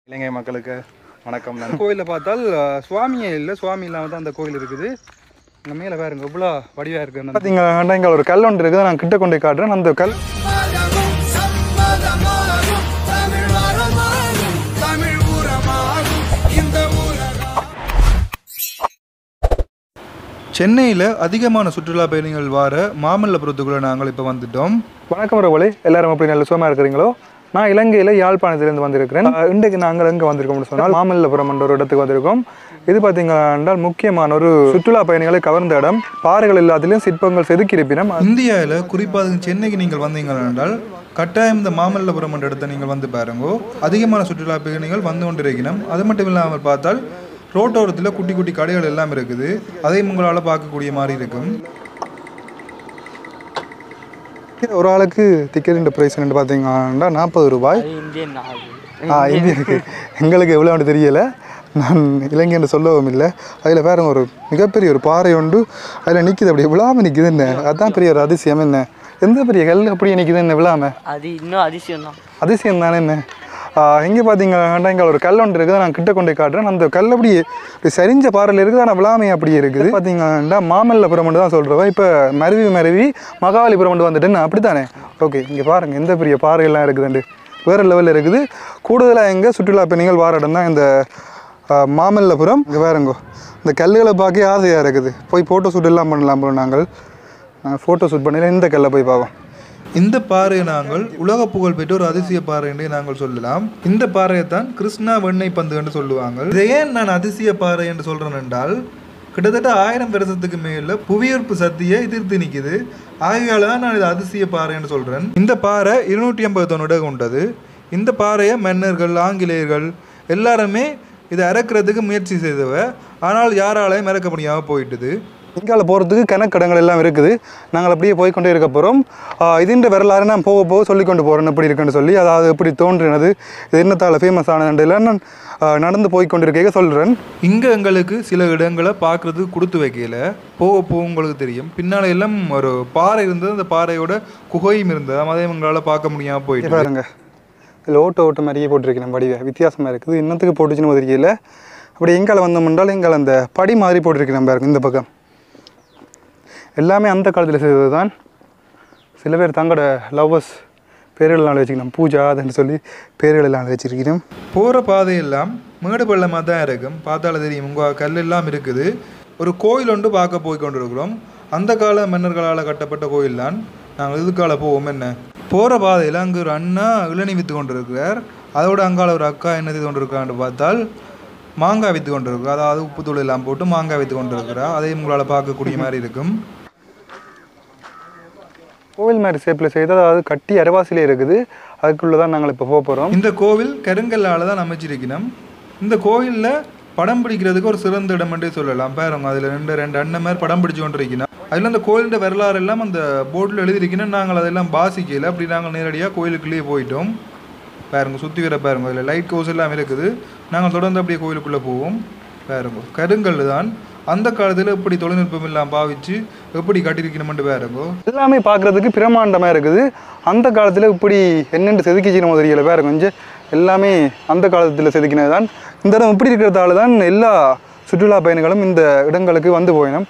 இலங்கை மக்களுக்கு வணக்கம் நன்றி கோயிலில் பார்த்தால் அஹ், சுவாமியே இல்லை சுவாமி இல்லாமல் தான் அந்த கோயில் இருக்குது இங்கே மேலே பாருங்க இவ்வளோ வடிவாக இருக்குது பார்த்தீங்கன்னா இங்கே ஒரு கல் ஒன்று இருக்குது நான் கிட்ட கொண்டு போய் காட்டுறேன் அந்த கல் மதமும் சம்மதமாகும் தமிழ் மரமாகும் தமிழ் உரமாகும் இந்த உலகம் சென்னையில் அதிகமான சுற்றுலா பயணிகள் வார மாமல்லபுரத்துக்குள்ளே நாங்கள் இப்போ வந்துட்டோம் வணக்கம் ரவலி எல்லாரும் அப்படி நல்ல சுகமாக இருக்கிறீங்களோ நான் இலங்கையில் யாழ்ப்பாணத்திலிருந்து வந்திருக்கிறேன் அஹ், இன்றைக்கு நாங்கள் எங்கே வந்திருக்கோம்னு சொன்னால் மாமல்லபுரம் என்ற ஒரு இடத்துக்கு வந்திருக்கோம் இது பார்த்தீங்கன்னா என்றால் முக்கியமான ஒரு சுற்றுலா பயணிகளை கவர்ந்த இடம் பாறைகள் எல்லாத்திலையும் சிற்பங்கள் செதுக்கி இருப்பினம் இந்தியாவில் குறிப்பாக சென்னைக்கு நீங்கள் வந்தீங்கள் என்றால் கட்டாயம் இந்த மாமல்லபுரம் என்ற இடத்தை நீங்கள் வந்து பாருங்கோ அதிகமான சுற்றுலா பயணிகள் வந்து கொண்டிருக்கணும் அது மட்டும் இல்லாமல் பார்த்தால் ரோட்டோரத்தில் குட்டி குட்டி கடைகள் எல்லாம் இருக்குது அதையும் உங்களால் பார்க்கக்கூடிய மாதிரி இருக்கும் ஒரு ஆளுக்கு டிக்கெட் ப்ரைஸ் பார்த்தீங்கன்னா நாற்பது ரூபாய் ஆ இந்தியனுக்கு எங்களுக்கு எவ்வளோ தெரியலை நான் இலங்கைன்னு சொல்லவும் இல்லை அதில் பாருங்க ஒரு மிகப்பெரிய ஒரு பாறை உண்டு அதில் நிற்கிது அப்படி விழாமல் நிற்கிது என்ன அதுதான் பெரிய ஒரு அதிசயம் என்ன எந்த பெரிய கல் அப்படியே நிற்கிது என்ன விழாமல் அது இன்னும் அதிசயம் தான் அதிசயம் தானே என்ன இங்கே பார்த்தீங்கன்னா இங்கே ஒரு கல் ஒன்று இருக்குது நான் கிட்ட கொண்டு போய் காட்டுறேன் அந்த கல் அப்படியே இப்படி சரிஞ்ச பாறையில் இருக்குது ஆனால் விழாமை அப்படியே இருக்குது பார்த்தீங்கன்னா மாமல்லபுரம் தான் சொல்கிறவன் இப்போ மருவி மருவி மகாபலிபுரம் வந்துட்டேன்னு அப்படி தானே ஓகே இங்கே பாருங்கள் எந்த பெரிய பாறையெல்லாம் இருக்குதுண்டு வேறு லெவலில் இருக்குது கூடுதலாக எங்கே சுற்றுலா பயணிகள் வார இடம் தான் இந்த ஆ, மாமல்லபுரம் இங்கே பாருங்கோ இந்த கல்லுகளை பார்க்க ஆசையாக இருக்குது போய் ஃபோட்டோ ஷூட் எல்லாம் பண்ணலாம் போல நாங்கள் ஃபோட்டோ ஷூட் பண்ணல இந்த கல்லை போய் பார்ப்போம் இந்த பாறையை நாங்கள் உலக புகழ் பெற்ற ஒரு அதிசய பாறை என்று நாங்கள் சொல்லலாம் இந்த பாறையை தான் கிருஷ்ணா வெண்ணெய் பந்து என்று சொல்லுவாங்க இதை ஏன் நான் அதிசய பாறை என்று சொல்றேன் என்றால் கிட்டத்தட்ட ஆயிரம் வருஷத்துக்கு மேல புவியீர்ப்பு சக்தியை எதிர்த்து நிக்குது ஆகையால தான் நான் இது அதிசய பாறை என்று சொல்றேன் இந்த பாறை இருநூற்றி ஐம்பது தொன்னுட கொண்டது இந்த பாறையை மன்னர்கள் ஆங்கிலேயர்கள் எல்லாருமே இதை இறக்குறதுக்கு முயற்சி செய்தவ ஆனால் யாராலையும் இறக்க முடியாமல் போயிட்டுது இங்கால போகிறதுக்கு கணக்கடங்கள் எல்லாம் இருக்குது நாங்கள் அப்படியே போய் கொண்டே இருக்க போகிறோம் இதுன்ற வரலாறு நான் போக போக சொல்லி கொண்டு போகிறேன் எப்படி இருக்குன்னு சொல்லி அதாவது எப்படி தோன்றினது இது என்னத்தால் ஃபேமஸ் ஆனதுல நான் ஆ, நடந்து போய் கொண்டிருக்க சொல்கிறேன் இங்கே எங்களுக்கு சில இடங்களை பார்க்குறதுக்கு கொடுத்து வைக்கல போக போக உங்களுக்கு தெரியும் பின்னால் எல்லாம் ஒரு பாறை இருந்தது அந்த பாறையோட குகையும் இருந்தது அதையும் எங்களால் பார்க்க முடியாமல் இங்க போயிட்டு பாருங்க இதில் ஓட்ட ஓட்ட மாதிரியே போட்டிருக்கேன் படிவை வித்தியாசமாக இருக்குது என்னத்துக்கு போட்டுச்சுன்னு தெரியல அப்படி எங்கால வந்தோம் என்றால் எங்கால அந்த படி மாதிரி போட்டிருக்கிறேன் பாருங்க இந்த பக்கம் எல்லாமே அந்த காலத்தில் செய்தது தான் சில பேர் தங்களோட லவ்வர்ஸ் பேர்களெல்லாம் வச்சுக்கணும் பூஜா அதுன்னு சொல்லி பேர்களெல்லாம் வச்சிருக்கிறோம் போகிற பாதையெல்லாம் மேடு பள்ளமாக தான் இருக்கும் பார்த்தால தெரியும் உங்கள் கல் எல்லாம் இருக்குது ஒரு கோயில் ஒன்று பார்க்க போய் கொண்டிருக்கிறோம் அந்த கால மன்னர்களால் கட்டப்பட்ட கோயில் தான் நாங்கள் இதுக்கால போவோம் என்ன போகிற பாதையில் அங்கே ஒரு அண்ணா இளநி விற்று கொண்டிருக்கிறார் அதோட அங்கால ஒரு அக்கா என்ன செய்து கொண்டிருக்கான்னு பார்த்தால் மாங்காய் விற்று கொண்டிருக்கிறார் அதாவது உப்புத்தூள் எல்லாம் போட்டு மாங்காய் விற்று கொண்டிருக்கிறார் அதையும் உங்களால் பார்க்கக்கூடிய மாதிரி இருக்கும் கோவில் மாதிரி ஷேப்பில் செய்து அதாவது கட்டி அரவாசிலே இருக்குது அதுக்குள்ளே தான் நாங்கள் இப்போ போக போகிறோம் இந்த கோவில் கருங்கல்லால் தான் அமைச்சிருக்கணும் இந்த கோயிலில் படம் பிடிக்கிறதுக்கு ஒரு சிறந்த இடம் என்றே சொல்லலாம் பாருங்க அதில் ரெண்டு ரெண்டு அண்ணன் மாதிரி படம் பிடிச்சு கொண்டிருக்கணும் அதில் அந்த கோயிலோட வரலாறு எல்லாம் அந்த போர்டில் எழுதியிருக்கணும் நாங்கள் அதெல்லாம் பாசிக்கல அப்படி நாங்கள் நேரடியாக கோயிலுக்குள்ளேயே போயிட்டோம் பாருங்க சுற்றி வர பாருங்க அதில் லைட் ஹவுஸ் எல்லாம் இருக்குது நாங்கள் தொடர்ந்து அப்படியே கோயிலுக்குள்ளே போவோம் பாருங்க கருங்கல் தான் அந்த காலத்தில் எப்படி தொழில்நுட்பம் எல்லாம் பாவிச்சு எப்படி கட்டியிருக்கணும்னு பாருங்க எல்லாமே பார்க்குறதுக்கு பிரமாண்டமாக இருக்குது அந்த காலத்தில் இப்படி என்னென்று செதுக்கிச்சினமோ தெரியல வேறு கொஞ்சம் எல்லாமே அந்த காலத்தில் செதுக்கினது தான் இந்த இடம் இப்படி இருக்கிறதால தான் எல்லா சுற்றுலா பயணிகளும் இந்த இடங்களுக்கு வந்து போயினோம்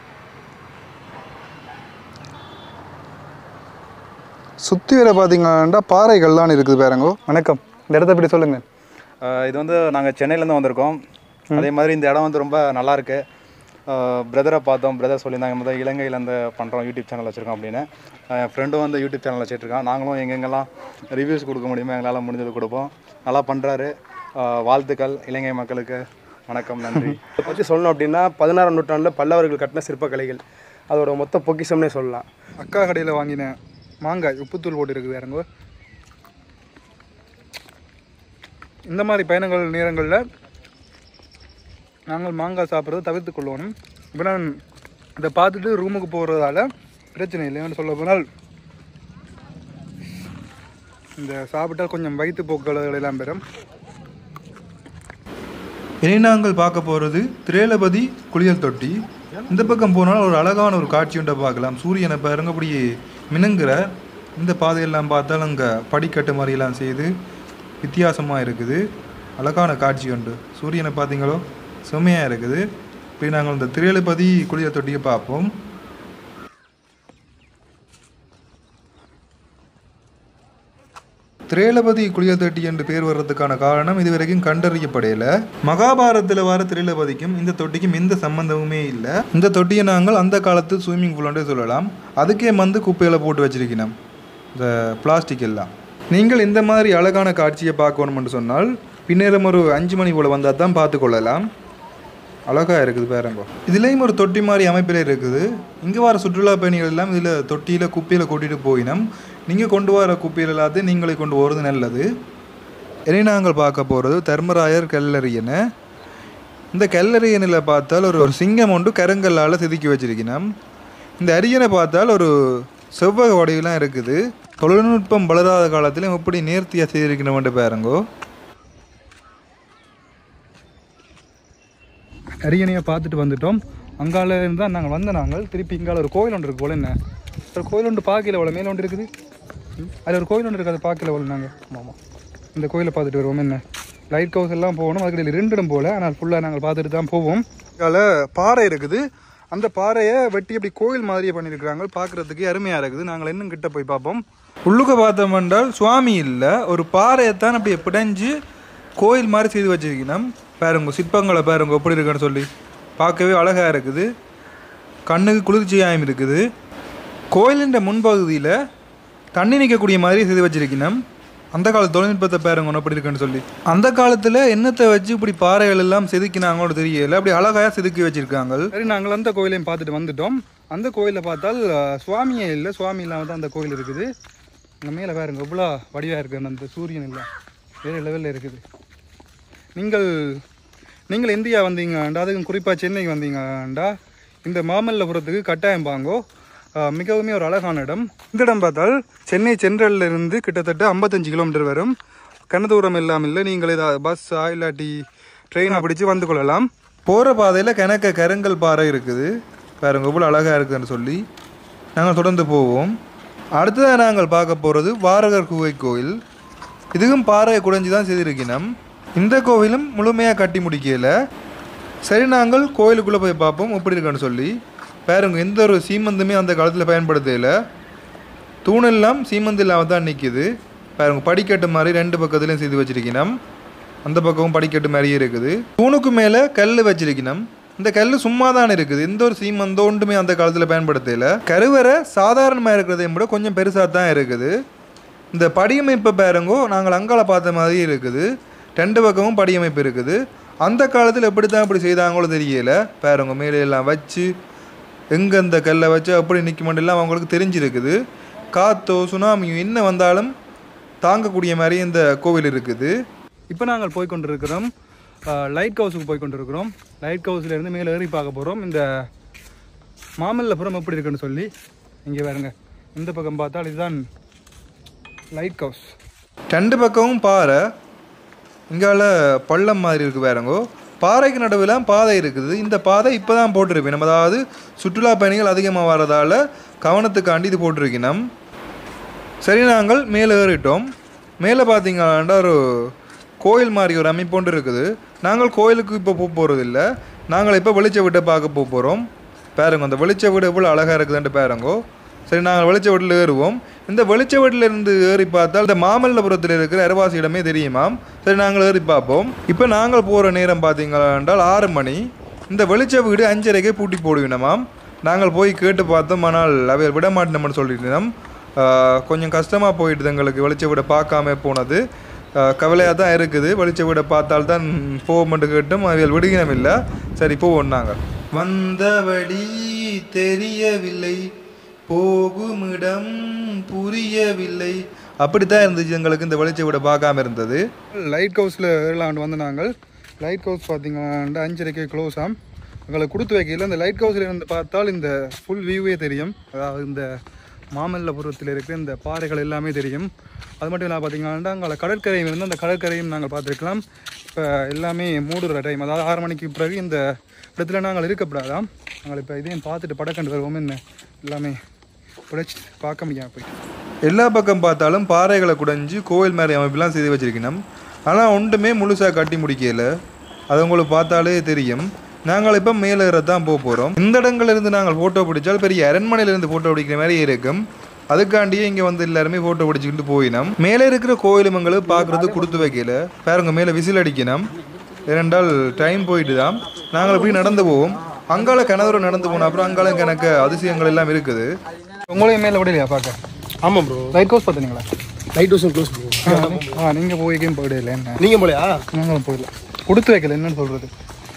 சுற்றி வர பார்த்தீங்கன்னா பாறைகள் தான் இருக்குது பாருங்கோ வணக்கம் இந்த இடத்த பற்றி சொல்லுங்கள் அஹ் இது வந்து நாங்கள் சென்னையிலேருந்து வந்திருக்கோம் அதே மாதிரி இந்த இடம் வந்து ரொம்ப நல்லா இருக்கு பிரதரை பார்த்தோம் பிரதர் சொல்லியிருந்தாங்க முதல் இலங்கையிலேருந்து பண்ணுறோம் யூடியூப் சேனல் வச்சுருக்கோம் அப்படின்னு அஹ் என் ஃப்ரெண்டும் வந்து யூடியூப் சேனல் வச்சுட்ருக்கான் நாங்களும் எங்கெங்கெல்லாம் ரிவ்யூஸ் கொடுக்க முடியுமோ எங்களால் முடிஞ்சது கொடுப்போம் நல்லா பண்ணுறாரு வாழ்த்துக்கள் இலங்கை மக்களுக்கு வணக்கம் நன்றி இதை பற்றி சொல்லணும் அப்படின்னா பதினாறாம் நூற்றாண்டில் பல்லவர்கள் கட்டின சிற்பக்கலைகள் அதோட மொத்த பொக்கிஷம்னே சொல்லலாம் அக்கா கடையில் வாங்கின மாங்காய் உப்புத்தூள் போட்டு இருக்குது வேறங்க இந்த மாதிரி பயணங்கள் நேரங்களில் நாங்கள் மாங்காய் சாப்பிட்றத தவிர்த்து கொள்ளணும் இப்போ நான் இதை பார்த்துட்டு ரூமுக்கு போகிறதால பிரச்சனை இல்லைன்னு சொல்ல போனால் இந்த சாப்பிட்டால் கொஞ்சம் வயிற்று போக்குகள் எல்லாம் பெறும் இனி நாங்கள் பார்க்க போகிறது திரேலபதி குளியல் தொட்டி இந்த பக்கம் போனால் ஒரு அழகான ஒரு காட்சி ஒன்றை பார்க்கலாம் சூரியனை பாருங்க அப்படியே மினுங்குற இந்த பாதையெல்லாம் பார்த்தால் அங்கே படிக்கட்டு மாதிரியெல்லாம் செய்து வித்தியாசமாக இருக்குது அழகான காட்சி உண்டு சூரியனை பார்த்தீங்களோ செம்மையாக இருக்குது இப்போ நாங்கள் இந்த திரையலபதி குளியல் தொட்டியை பார்ப்போம் திரேலபதி குளியல் தொட்டி என்று பேர் வர்றதுக்கான காரணம் இதுவரைக்கும் கண்டறியப்படையல மகாபாரதத்தில் வர திரேலபதிக்கும் இந்த தொட்டிக்கும் எந்த சம்பந்தமுமே இல்லை இந்த தொட்டியை நாங்கள் அந்த காலத்து ஸ்விம்மிங் பூல்ன்றே சொல்லலாம் அதுக்கே வந்து குப்பையில் போட்டு வச்சிருக்கணும் இந்த பிளாஸ்டிக் எல்லாம் நீங்கள் இந்த மாதிரி அழகான காட்சியை பார்க்கணும்னு சொன்னால் பின்னேரம் ஒரு அஞ்சு மணி போல் வந்தால் தான் பார்த்து கொள்ளலாம் அழகாக இருக்குது பேரங்கோ இதுலேயும் ஒரு தொட்டி மாதிரி அமைப்பில் இருக்குது இங்கே வர சுற்றுலா பயணிகள் எல்லாம் இதில் தொட்டியில் குப்பையில் கூட்டிகிட்டு போயினோம் நீங்கள் கொண்டு வர குப்பையில் எல்லாத்தையும் நீங்களே கொண்டு போகிறது நல்லது இனி நாங்கள் பார்க்க போகிறது தர்மராயர் கல்லறியனை இந்த கல்லறியனில் பார்த்தால் ஒரு ஒரு சிங்கம் ஒன்று கருங்கல்லால் செதுக்கி வச்சிருக்கணும் இந்த அரியனை பார்த்தால் ஒரு செவ்வக வடிவெலாம் இருக்குது தொழில்நுட்பம் வளராத காலத்திலும் எப்படி நேர்த்தியாக செய்திருக்கணும்னு பாருங்கோ அரியணையை பார்த்துட்டு வந்துட்டோம் அங்கால இருந்து தான் நாங்கள் வந்த நாங்கள் திருப்பி இங்கால ஒரு கோயில் ஒன்று இருக்கு போல என்ன ஒரு கோயில் ஒன்று பார்க்கல போல மேலே ஒன்று இருக்குது ம், அதில் ஒரு கோயில் ஒன்று இருக்குது அதை பார்க்கல போல நாங்கள் ஆமாம் இந்த கோயிலை பார்த்துட்டு வருவோம் என்ன லைட் ஹவுஸ் எல்லாம் போகணும் அதுக்கு ரெண்டு இடம் போல ஆனால் ஃபுல்லாக நாங்கள் பார்த்துட்டு தான் போவோம் இங்கால பாறை இருக்குது அந்த பாறையை வெட்டி அப்படி கோயில் மாதிரியே பண்ணியிருக்கிறாங்க பார்க்குறதுக்கு அருமையாக இருக்குது நாங்கள் இன்னும் கிட்ட போய் பார்ப்போம் உள்ளுக்க பார்த்தோம் என்றால் சுவாமி இல்லை ஒரு பாறையைத்தான் அப்படியே பிடைஞ்சு கோயில் மாதிரி செய்து வச்சிருக்கணும் பாருங்க சிற்பங்களை பாருங்க எப்படி இருக்குன்னு சொல்லி பார்க்கவே அழகாக இருக்குது கண்ணுக்கு குளிர்ச்சியாயம் இருக்குது கோயிலின் முன்பகுதியில் தண்ணி நிற்கக்கூடிய மாதிரி செய்து வச்சிருக்கணும் அந்த கால தொழில்நுட்பத்தை பாருங்க எப்படி இருக்குன்னு சொல்லி அந்த காலத்தில் என்னத்தை வச்சு இப்படி பாறைகள் எல்லாம் செதுக்கினாங்களோ தெரியல அப்படி அழகாக செதுக்கி வச்சிருக்காங்க சரி நாங்கள் அந்த கோயிலையும் பார்த்துட்டு வந்துட்டோம் அந்த கோயிலை பார்த்தால் அஹ், சுவாமியே இல்லை சுவாமி இல்லாமல் தான் அந்த கோயில் இருக்குது அங்கே மேலே பாருங்க எவ்வளோ வடிவாக இருக்குது அந்த சூரியன் இல்லை வேறு லெவலில் இருக்குது நீங்கள் நீங்கள் இந்தியா வந்தீங்கண்டா அதுக்கும் குறிப்பாக சென்னைக்கு வந்தீங்கண்டா இந்த மாமல்லபுரத்துக்கு கட்டாயம் பாங்கோ அஹ், மிகவுமே ஒரு அழகான இடம் இந்த இடம் பார்த்தால் சென்னை சென்ட்ரல்ல இருந்து கிட்டத்தட்ட ஐம்பத்தஞ்சு கிலோமீட்டர் வரும் கன தூரம் இல்லாமல் இல்லை நீங்கள் ஏதாவது பஸ்ஸா இல்லாட்டி ட்ரெயினை பிடிச்சு வந்து கொள்ளலாம் போகிற பாதையில் கணக்க கருங்கல் பாறை இருக்குது பாருங்க இவ்வளோ அழகாக இருக்குதுன்னு சொல்லி நாங்கள் தொடர்ந்து போவோம் அடுத்ததாக நாங்கள் பார்க்க போகிறது வாரகர் குகை கோயில் இதுவும் பாறையை குடைஞ்சி தான் செய்திருக்கணும் இந்த கோவிலும் முழுமையாக கட்டி முடிக்கல சரி நாங்கள் கோயிலுக்குள்ளே போய் பார்ப்போம் எப்படி இருக்குன்னு சொல்லி பாருங்க எந்த ஒரு சீமந்துமே அந்த காலத்தில் பயன்படுத்தல தூணெல்லாம் சீமந்து இல்லாமல் தான் நிற்கிது பாருங்க படிக்கட்டு மாதிரி ரெண்டு பக்கத்துலையும் செய்து வச்சிருக்கணும் அந்த பக்கமும் படிக்கட்டு மாதிரியே இருக்குது தூணுக்கு மேலே கல் வச்சிருக்கணும் இந்த கல் சும்மா தான் இருக்குது எந்த ஒரு சீமந்தோ ஒன்றுமே அந்த காலத்தில் பயன்படுத்தல கருவறை சாதாரணமாக இருக்கிறதையும் விட கொஞ்சம் பெருசாக தான் இருக்குது இந்த படியமைப்பு பாருங்கோ நாங்கள் அங்கால பார்த்த மாதிரி இருக்குது ரெண்டு பக்கமும் படியமைப்பு இருக்குது அந்த காலத்தில் எப்படி தான் இப்படி செய்தாங்களோ தெரியல பாருங்க மேலே எல்லாம் வச்சு எங்கே இந்த கல்லை வச்சு அப்படி நிற்க எல்லாம் அவங்களுக்கு தெரிஞ்சிருக்குது காத்தோ சுனாமியோ என்ன வந்தாலும் தாங்கக்கூடிய மாதிரி இந்த கோவில் இருக்குது இப்போ நாங்கள் போய் கொண்டிருக்கிறோம் லைட் ஹவுஸுக்கு போய் கொண்டிருக்கிறோம் லைட் ஹவுஸ்லேருந்து மேலே ஏறி பார்க்க போகிறோம் இந்த மாமல்லபுரம் எப்படி இருக்குன்னு சொல்லி இங்கே பாருங்க இந்த பக்கம் பார்த்தால் இதுதான் லைட் ஹவுஸ் ரெண்டு பக்கமும் பாறை இங்கால பள்ளம் மாதிரி இருக்குது பாருங்கோ பாறைக்கு நடுவில் பாதை இருக்குது இந்த பாதை இப்போ தான் போட்டிருப்பேன் நம்ம அதாவது சுற்றுலா பயணிகள் அதிகமாக வர்றதால கவனத்துக்காண்டி இது போட்டிருக்கணும் சரி நாங்கள் மேலே ஏறிட்டோம் மேலே பார்த்தீங்கன்னா ஒரு கோயில் மாதிரி ஒரு அமைப்பு ஒன்று இருக்குது நாங்கள் கோயிலுக்கு இப்போ போக போகிறது இல்லை நாங்கள் இப்போ வெளிச்ச வீட்டை பார்க்க போக போகிறோம் பாருங்க அந்த வெளிச்ச வீடு எவ்வளோ அழகாக இருக்குதுன்ட்டு பாருங்கோ சரி நாங்கள் வெளிச்ச வீட்டில் ஏறுவோம் இந்த வெளிச்ச வீட்டில் இருந்து ஏறி பார்த்தால் இந்த மாமல்லபுரத்தில் இருக்கிற அரவாசி இடமே தெரியுமாம் சரி நாங்கள் ஏறி பார்ப்போம் இப்போ நாங்கள் போகிற நேரம் பார்த்தீங்களா என்றால் ஆறு மணி இந்த வெளிச்ச வீடு அஞ்சரைக்கே பூட்டி போடுவினமாம் நாங்கள் போய் கேட்டு பார்த்தோம் ஆனால் அவை விட மாட்டோம்னு சொல்லியிருந்தோம் ஆஹ் கொஞ்சம் கஷ்டமாக போயிடுது எங்களுக்கு வெளிச்ச வீடை பார்க்காம போனது கவலையாக தான் இருக்குது வெளிச்ச வீடை பார்த்தால் தான் போவோம்னு கேட்டும் அவைகள் விடுகினம் இல்லை சரி போவோம் நாங்கள் வந்த வழி தெரியவில்லை போகும் இடம் புரியவில்லை அப்படித்தான் இருந்துச்சு எங்களுக்கு இந்த வெளிச்ச வீடை பார்க்காம இருந்தது லைட் ஹவுஸில் ஏறலாண்டு வந்து நாங்கள் லைட் ஹவுஸ் பார்த்தீங்கன்னா அஞ்சரைக்கு க்ளோஸ் ஆம் எங்களுக்கு கொடுத்து வைக்கல இந்த லைட் ஹவுஸில் இருந்து பார்த்தால் இந்த ஃபுல் வியூவே தெரியும் அதாவது இந்த மாமல்லபுரத்தில் இருக்கிற இந்த பாறைகள் எல்லாமே தெரியும் அது மட்டும் இல்லாமல் பார்த்தீங்கன்னா அங்கே கடற்கரையும் இருந்து அந்த கடற்கரையும் நாங்கள் பார்த்துருக்கலாம் இப்போ எல்லாமே மூடுற டைம் அதாவது ஆறு மணிக்கு பிறகு இந்த இடத்துல நாங்கள் இருக்கக்கூடாதாம் நாங்கள் இப்போ இதையும் பார்த்துட்டு படக்கண்டு வருவோம் என்ன எல்லாமே பிடிச்சி பார்க்க முடியாமல் போயிட்டு எல்லா பக்கம் பார்த்தாலும் பாறைகளை குடைஞ்சு கோவில் மாதிரி அமைப்பெல்லாம் செய்து வச்சிருக்கணும் ஆனால் ஒன்றுமே முழுசாக கட்டி முடிக்கல அது உங்களுக்கு பார்த்தாலே தெரியும் நாங்கள் இப்போ மேலே தான் போக போகிறோம் இந்த இடங்கள்ல இருந்து நாங்கள் ஃபோட்டோ பிடிச்சால் பெரிய அரண்மனையிலேருந்து ஃபோட்டோ பிடிக்கிற மாதிரி இருக்கும் அதுக்காண்டியே இங்கே வந்து எல்லாருமே ஃபோட்டோ பிடிச்சிக்கிட்டு போயினோம் மேலே இருக்கிற கோயிலுமங்களை பார்க்குறது கொடுத்து வைக்கல பாருங்க மேலே விசில் அடிக்கணும் ஏனென்றால் டைம் போயிட்டு தான் நாங்கள் அப்படி நடந்து போவோம் அங்கால கிணறு நடந்து போனோம் அப்புறம் அங்கால எனக்கு அதிசயங்கள் எல்லாம் இருக்குது உங்களையும் மேலே விடலையா பார்க்க ஆமாம் ப்ரோ லைட் ஹவுஸ் பார்த்தீங்களா லைட் ஹவுஸும் க்ளோஸ் ப்ரோ ஆ நீங்கள் போய்க்கும் போயிடல என்ன நீங்கள் போலையா நாங்களும் போயிடல கொடுத்து வைக்கல என்னன்னு சொல்கிறது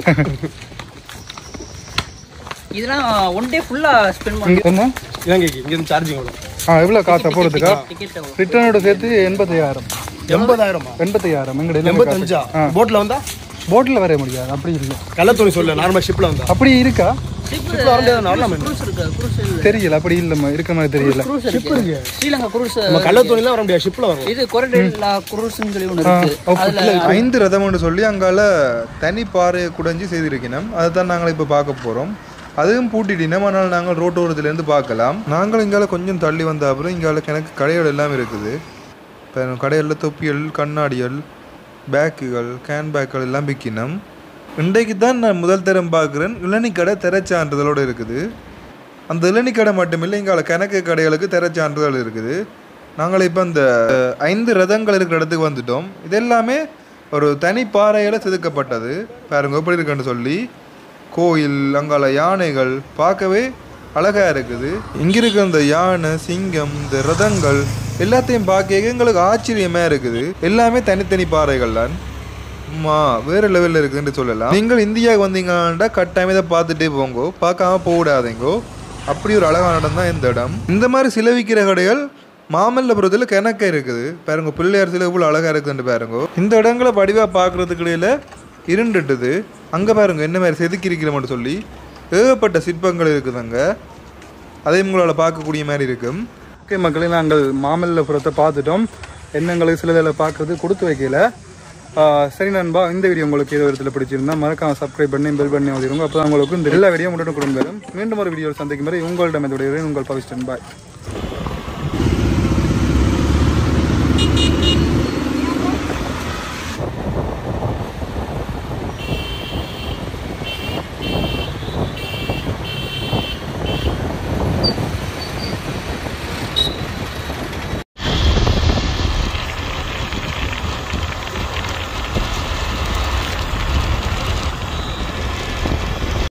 இதெல்லாம் ஒன் டே ஃபுல்லா ஸ்பெண்ட் பண்ணி என்ன இலங்கைக்கு இங்கேருந்து சார்ஜிங் எவ்வளோ ஆ எவ்வளோ காசா போகிறதுக்கா டிக்கெட் ரிட்டர்னோட சேர்த்து எண்பத்தையாயிரம் எண்பதாயிரமா எண்பத்தையாயிரம் எங்கட எண்பத்தஞ்சா போட்டில் வந்தா போட்டில் வர முடியாது அப்படி இல்லை கள்ளத்துணி சொல்ல நார்மல் ஷிப்பில் வந்தா அப்படி இருக்கா ஷிப்பில் வர முடியாது நார்மல் க்ரூஸ் இருக்கு க்ரூஸ் தெரியல அப்படி இல்லைம்மா இருக்க மாதிரி தெரியல க்ரூஸ் இருக்கு ஸ்ரீலங்கா க்ரூஸ் நம்ம கள்ளத்துணிலாம் வர முடியாது ஷிப்பில் வரும் இது கொரடேலா க்ரூஸ்னு சொல்லி ஒன்று இருக்கு அதுல ஐந்து ரதம்னு சொல்லி அங்கால தனி பாறையை குடைஞ்சி செய்திருக்கணும் அதை தான் நாங்கள் இப்போ பார்க்க போகிறோம் அதுவும் பூட்டிட்டினோம் ஆனால் நாங்கள் ரோட்டோரத்துலேருந்து பார்க்கலாம் நாங்கள் இங்கால கொஞ்சம் தள்ளி வந்த அப்புறம் இங்கால எனக்கு கடைகள் எல்லாம் இருக்குது இப்போ கடைகளில் தொப்பிகள் கண்ணாடிகள் பேக்குகள் கேன் பேக்குகள் எல்லாம் விற்கினோம் இன்றைக்கு தான் நான் முதல் தரம் பார்க்குறேன் இளநி கடை திரைச்சான்றிதழோடு இருக்குது அந்த இளநி கடை மட்டுமில்லை இங்கால கணக்கு கடைகளுக்கு திரைச்சான்றிதழ் இருக்குது நாங்கள் இப்போ இந்த அஹ், ஐந்து ரதங்கள் இருக்கிற இடத்துக்கு வந்துட்டோம் இது எல்லாமே ஒரு தனி பாறையில் செதுக்கப்பட்டது பாருங்க எப்படி இருக்குன்னு சொல்லி கோயில் அங்கால யானைகள் பார்க்கவே அழகா இருக்குது இங்க இருக்க இந்த யானை சிங்கம் இந்த ரதங்கள் எல்லாத்தையும் பார்க்க எங்களுக்கு ஆச்சரியமா இருக்குது எல்லாமே தனித்தனி பாறைகள் தான் அம்மா வேற லெவல்ல இருக்குன்னு சொல்லலாம் நீங்கள் இந்தியாவுக்கு வந்தீங்கன்னா கட்டாயம் இதை பார்த்துட்டே போங்கோ பார்க்காம போடாதீங்கோ அப்படி ஒரு அழகான இடம் தான் இந்த இடம் இந்த மாதிரி சிலை விற்கிற கடைகள் மாமல்லபுரத்தில் கிணக்க இருக்குது பாருங்க பிள்ளையார் சிலை இவ்வளோ அழகா இருக்குன்னு பாருங்க இந்த இடங்களை வடிவா பார்க்கறதுக்கு இடையில இருண்டுட்டுது அங்கே பாருங்க என்ன மாதிரி செதுக்கிருக்கிறோம்னு சொல்லி ஏகப்பட்ட சிற்பங்கள் இருக்குதுங்க அதையும் உங்களால் பார்க்கக்கூடிய மாதிரி இருக்கும் ஓகே மக்களே நாங்கள் மாமல்லபுரத்தை பார்த்துட்டோம் எண்ணங்களுக்கு சிலதில் பார்க்கறது கொடுத்து வைக்கல ஆ, சரி நண்பா இந்த வீடியோ உங்களுக்கு ஏதோ விதத்தில் பிடிச்சிருந்தா மறக்காம சப்ஸ்கிரைப் பண்ணி பெல் பண்ணி வதிருங்க அப்போ உங்களுக்கு இந்த எல்லா வீடியோ முன்னோட கொடுங்க மீண்டும் ஒரு வீடியோ சந்திக்கும் வரை உங்களிடம் இதோடைய உங்கள் பவிஷ்டன் பாய்